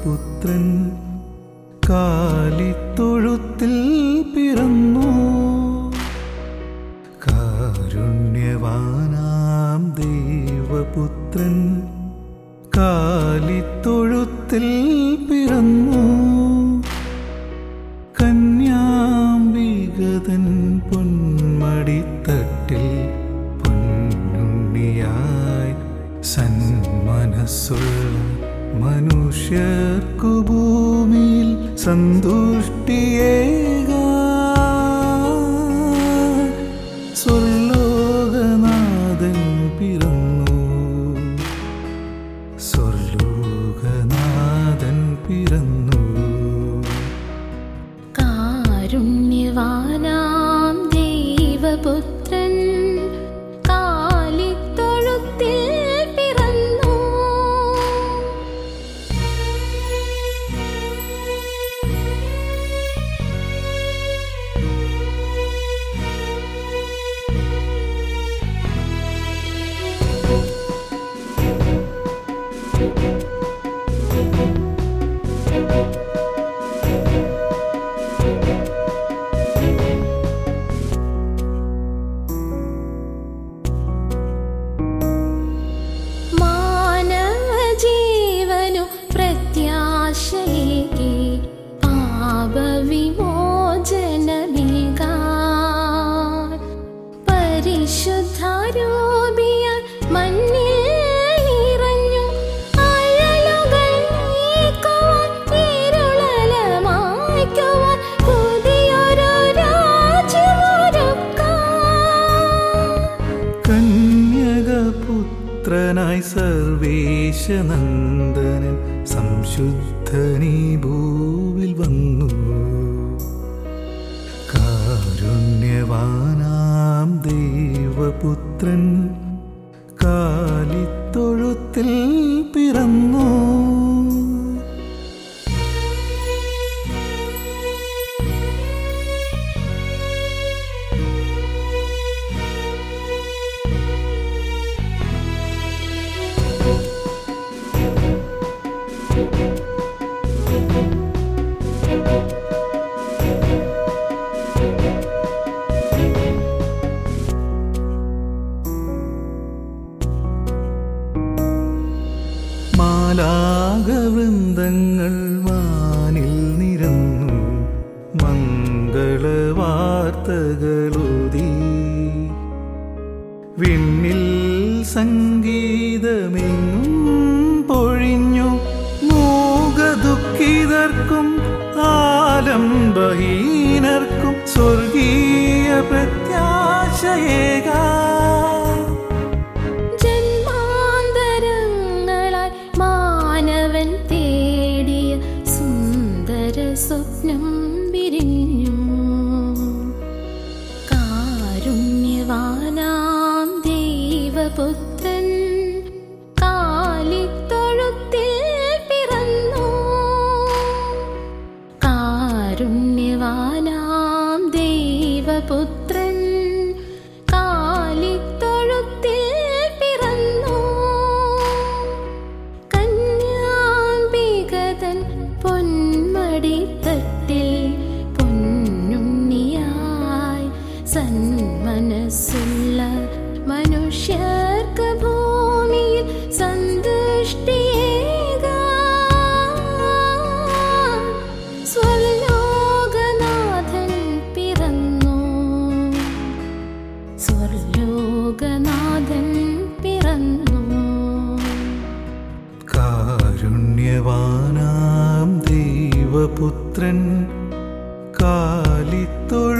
ദൈവപുത്രൻ കാലിത്തൊഴുത്തിൽ പിറന്നു കാരുണ്യവാനാം ദൈവപുത്രൻ കാലിത്തൊഴുത്തിൽ പിറന്നു കന്യാംബികതൻ പൊന്മടിത്തട്ടിൽ പൊന്നുണ്ണിയായി സന്മനസ്സുള്ള മനുഷ്യർക്കു ഭൂമിയിൽ സന്തുഷ്ടിയേകാൻ സ്വർലോകനാഥൻ പിറന്നു സ്വർലോകനാഥൻ പിറന്നു കാരുണ്യവാനാം ദൈവപുത്രൻ കാലിത്തൊഴുത്തിൽ പിറന്നു മാനവജീവനു പ്രത്യാശയേകി പാപവിമോചനമേകാൻ പരിശുദ്ധാരൂപിയാൽ മണ്ണിൽ ഇറങ്ങു അഴലുകൾ നീക്കുവാൻ ഇരുളലമായ്ക്കുവാൻ പുതിയൊരു രാജ്യമൊരുക്കാൻ കന്യകപുത്രനായി സർവേശനന്ദനൻ സംശുദ്ധനീ ഭൂവിൽ വന്നു കാരുണ്യവാനാം ദൈവപുത്രൻ കാലിത്തൊഴുത്തിൽ പിറന്നു മാലാകവൃന്ദങ്ങൾ വാനിൽ നിരന്നു മംഗളവാർത്തകളോതി വിണ്ണിൽ സംഗീതമെങ്ങും പൊഴിഞ്ഞു മൂകദുഃഖിതർക്കും ആലംബഹീനർക്കും സ്വർഗീയ പ്രത്യാശയേകാ ജന്മാന്തരങ്ങളാൽ മാനവൻ തേടിയ സുന്ദര സ്വപ്നം വിരിഞ്ഞു കാരുണ്യവാനാം ദൈവപുത്രൻ കാലിത്തൊഴുത്തിൽ പിറന്നു കാരുണ്യവാനാം ദൈവപുത്രൻ കാലിത്തൊഴുത്തിൽ പിറന്നു കന്യാംബികതൻ പൊന്മടിത്തട്ടിൽ പൊന്നുണ്ണിയായി സന്മനസ്സുള്ള മനുഷ്യർക്ക് ഭൂമിയിൽ സന്തുഷ്ടിയേകാൻ സ്വർലോകനാഥൻ പിറന്നു സ്വർലോകനാഥൻ പിറന്നു കാരുണ്യവാനാം ദൈവപുത്രൻ കാലിത്തൊഴു